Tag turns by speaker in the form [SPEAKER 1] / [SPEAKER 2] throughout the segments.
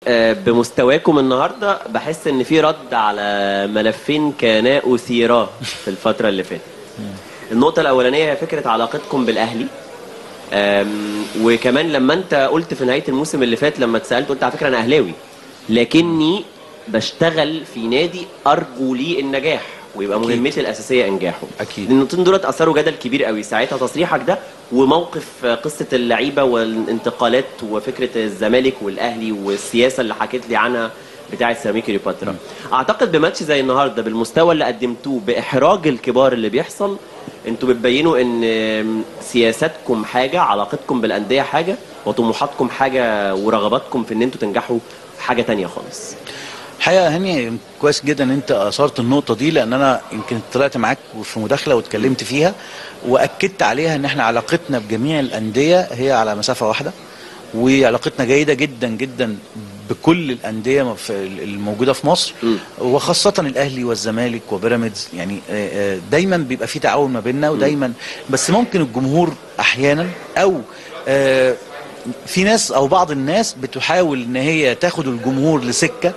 [SPEAKER 1] آه، بمستواكم النهارده بحس ان في رد على ملفين كانا اثيرا في الفتره اللي فاتت النقطه الاولانيه هي فكره علاقتكم بالاهلي آم، وكمان لما انت قلت في نهايه الموسم اللي فات لما اتسالت قلت على فكره انا اهلاوي لكني بشتغل في نادي ارجو ليه النجاح ويبقى
[SPEAKER 2] أكيد.
[SPEAKER 1] مهمتي الاساسيه انجاحه
[SPEAKER 2] أكيد.
[SPEAKER 1] النقطتين دول اثروا جدل كبير قوي ساعتها تصريحك ده وموقف قصه اللعيبه والانتقالات وفكره الزمالك والاهلي والسياسه اللي حكيت لي عنها بتاعه سيراميكا كليوباترا اعتقد بماتش زي النهارده بالمستوى اللي قدمتوه باحراج الكبار اللي بيحصل انتوا بتبينوا ان سياساتكم حاجه علاقتكم بالانديه حاجه وطموحاتكم حاجه ورغباتكم في ان انتوا تنجحوا حاجه تانية خالص
[SPEAKER 2] الحقيقه هاني كويس جدا ان انت اثرت النقطه دي لان انا يمكن طلعت معاك في مداخله واتكلمت فيها واكدت عليها ان احنا علاقتنا بجميع الانديه هي على مسافه واحده وعلاقتنا جيده جدا جدا بكل الانديه في الموجوده في مصر
[SPEAKER 1] م.
[SPEAKER 2] وخاصه الاهلي والزمالك وبيراميدز يعني آه، آه، دايما بيبقى في تعاون ما بيننا ودايما بس ممكن الجمهور احيانا او آه، في ناس او بعض الناس بتحاول ان هي تاخد الجمهور لسكه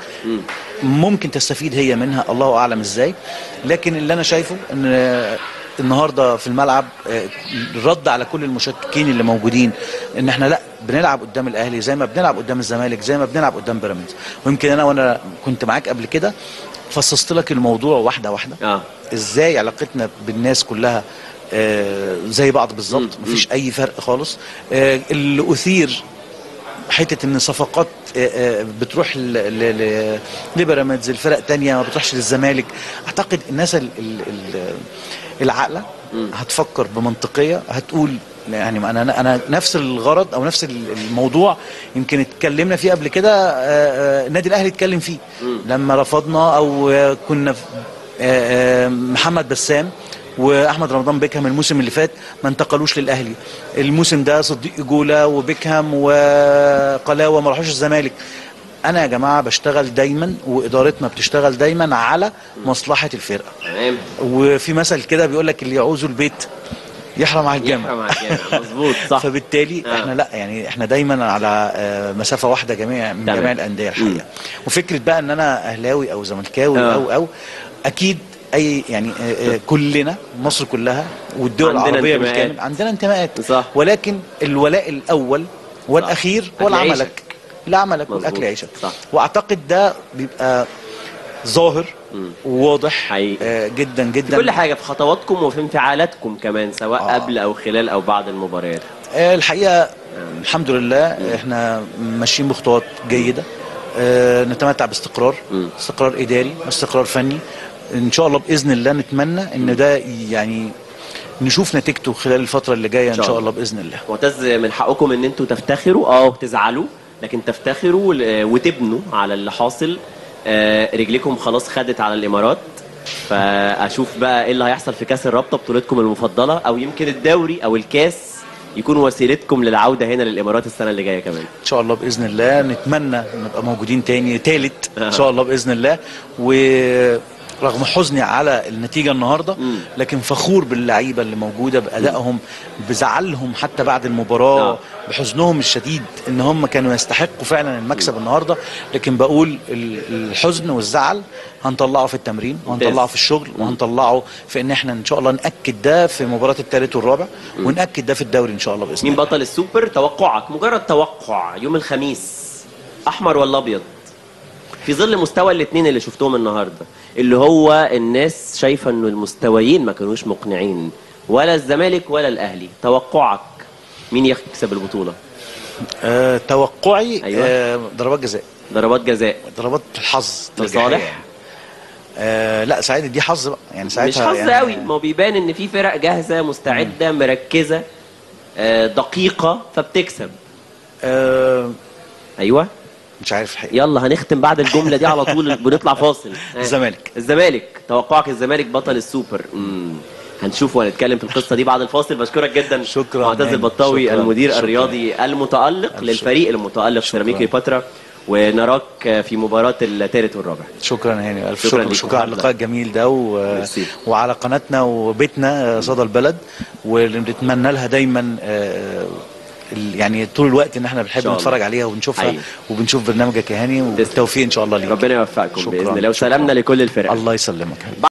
[SPEAKER 2] ممكن تستفيد هي منها الله اعلم ازاي لكن اللي انا شايفه ان آه، النهارده في الملعب آه، الرد على كل المشككين اللي موجودين ان احنا لا بنلعب قدام الاهلي زي ما بنلعب قدام الزمالك زي ما بنلعب قدام بيراميدز ويمكن انا وانا كنت معاك قبل كده فصصت لك الموضوع واحده واحده
[SPEAKER 1] اه
[SPEAKER 2] ازاي علاقتنا بالناس كلها آه، زي بعض بالظبط
[SPEAKER 1] مم.
[SPEAKER 2] مفيش اي فرق خالص آه، اللي اثير حته ان صفقات آه، آه، بتروح ل- ل- ل- لبيراميدز الفرق تانية ما بتروحش للزمالك اعتقد الناس ال- ال- ال- العاقله هتفكر بمنطقيه هتقول يعني ما انا انا نفس الغرض او نفس ال- الموضوع يمكن اتكلمنا فيه قبل كده آه، آه، النادي الاهلي اتكلم فيه لما رفضنا او آه، كنا في آه، آه، محمد بسام واحمد رمضان بيكهام الموسم اللي فات ما انتقلوش للاهلي الموسم ده صديق جولا وبيكهام وقلاوه ما راحوش الزمالك انا يا جماعه بشتغل دايما وادارتنا بتشتغل دايما على مصلحه الفرقه
[SPEAKER 1] تمام
[SPEAKER 2] وفي مثل كده بيقول لك اللي يعوزه البيت يحرم على الجمل
[SPEAKER 1] يحرم على الجامع. مظبوط صح
[SPEAKER 2] فبالتالي
[SPEAKER 1] آه.
[SPEAKER 2] احنا لا يعني احنا دايما على آه، مسافه واحده جميع من
[SPEAKER 1] تمام.
[SPEAKER 2] جميع الانديه
[SPEAKER 1] مم.
[SPEAKER 2] الحقيقه وفكره بقى ان انا اهلاوي او زملكاوي
[SPEAKER 1] آه.
[SPEAKER 2] او او اكيد اي يعني آه، آه، كلنا مصر كلها والدول
[SPEAKER 1] عندنا
[SPEAKER 2] العربيه
[SPEAKER 1] انتماءات.
[SPEAKER 2] بالكامل عندنا انتماءات
[SPEAKER 1] صح.
[SPEAKER 2] ولكن الولاء الاول والاخير هو
[SPEAKER 1] أكل عيشك.
[SPEAKER 2] لعملك لعملك
[SPEAKER 1] مظبوط.
[SPEAKER 2] والاكل عيشك
[SPEAKER 1] صح.
[SPEAKER 2] واعتقد ده بيبقى ظاهر وواضح
[SPEAKER 1] حقيقي.
[SPEAKER 2] آه، جدا
[SPEAKER 1] في
[SPEAKER 2] جدا
[SPEAKER 1] كل حاجه في خطواتكم وفي انفعالاتكم كمان سواء
[SPEAKER 2] آه.
[SPEAKER 1] قبل او خلال او بعد المباريات
[SPEAKER 2] آه، الحقيقه الحمد لله احنا ماشيين بخطوات جيده آه، نتمتع باستقرار
[SPEAKER 1] مم.
[SPEAKER 2] استقرار اداري استقرار فني ان شاء الله باذن الله نتمنى ان ده يعني نشوف نتيجته خلال الفتره اللي جايه ان
[SPEAKER 1] شاء
[SPEAKER 2] شاء
[SPEAKER 1] الله.
[SPEAKER 2] الله باذن الله
[SPEAKER 1] معتز من حقكم ان انتوا تفتخروا اه وتزعلوا لكن تفتخروا ل- وتبنوا على اللي حاصل آه، رجليكم خلاص خدت على الامارات فاشوف بقى ايه اللي هيحصل في كاس الرابطه بطولتكم المفضله او يمكن الدوري او الكاس يكون وسيلتكم للعوده هنا للامارات السنه اللي جايه كمان
[SPEAKER 2] ان شاء الله باذن الله نتمنى نبقى موجودين تاني تالت
[SPEAKER 1] آه.
[SPEAKER 2] ان شاء الله باذن الله ورغم حزني على النتيجه النهارده
[SPEAKER 1] مم.
[SPEAKER 2] لكن فخور باللعيبه اللي موجوده بادائهم بزعلهم حتى بعد المباراه
[SPEAKER 1] آه.
[SPEAKER 2] بحزنهم الشديد ان هم كانوا يستحقوا فعلا المكسب النهارده لكن بقول ال- الحزن والزعل هنطلعه في التمرين وهنطلعه في الشغل وهنطلعه في ان احنا ان شاء الله ناكد ده في مباراه الثالث والرابع وناكد ده في الدوري ان شاء الله باذن
[SPEAKER 1] مين
[SPEAKER 2] الله
[SPEAKER 1] بطل السوبر توقعك مجرد توقع يوم الخميس احمر ولا ابيض في ظل مستوى الاثنين اللي شفتهم النهارده اللي هو الناس شايفه انه المستويين ما كانوش مقنعين ولا الزمالك ولا الاهلي توقعك مين يكسب البطوله
[SPEAKER 2] آه توقعي
[SPEAKER 1] أيوة.
[SPEAKER 2] آه ضربات جزاء
[SPEAKER 1] ضربات جزاء
[SPEAKER 2] ضربات الحظ
[SPEAKER 1] لصالح؟
[SPEAKER 2] ترجيحية يعني. آه لا ساعتها دي حظ بقى يعني ساعتها
[SPEAKER 1] مش حظ
[SPEAKER 2] يعني
[SPEAKER 1] قوي ما هو بيبان ان في فرق جاهزه مستعده مركزه آه، دقيقه فبتكسب
[SPEAKER 2] آه
[SPEAKER 1] ايوه
[SPEAKER 2] مش عارف الحقيقه
[SPEAKER 1] يلا هنختم بعد الجمله دي على طول بنطلع فاصل آه.
[SPEAKER 2] الزمالك.
[SPEAKER 1] الزمالك توقعك الزمالك بطل السوبر امم هنشوف وهنتكلم في القصه دي بعد الفاصل بشكرك جدا
[SPEAKER 2] شكراً
[SPEAKER 1] معتز
[SPEAKER 2] هاني.
[SPEAKER 1] البطاوي
[SPEAKER 2] شكراً.
[SPEAKER 1] المدير
[SPEAKER 2] شكراً.
[SPEAKER 1] الرياضي المتالق
[SPEAKER 2] ألف
[SPEAKER 1] للفريق المتالق
[SPEAKER 2] شكراً.
[SPEAKER 1] سيراميكا كليوباترا ونراك في مباراه الثالث والرابع
[SPEAKER 2] شكرا هاني الف
[SPEAKER 1] شكراً
[SPEAKER 2] شكر
[SPEAKER 1] ليك
[SPEAKER 2] شكرا على
[SPEAKER 1] وحفلة.
[SPEAKER 2] اللقاء الجميل ده و...
[SPEAKER 1] ميرسي.
[SPEAKER 2] وعلى قناتنا وبيتنا آه، صدى البلد ونتمنى لها دايما آه، ال- يعني طول الوقت ان احنا
[SPEAKER 1] إن
[SPEAKER 2] بنحب
[SPEAKER 1] شاء الله.
[SPEAKER 2] نتفرج عليها ونشوفها
[SPEAKER 1] حقيقي.
[SPEAKER 2] وبنشوف برنامجك يا هاني والتوفيق ان شاء الله ليك
[SPEAKER 1] ربنا يوفقكم
[SPEAKER 2] شكراً.
[SPEAKER 1] باذن الله
[SPEAKER 2] شكراً.
[SPEAKER 1] وسلامنا لكل الفرق
[SPEAKER 2] الله يسلمك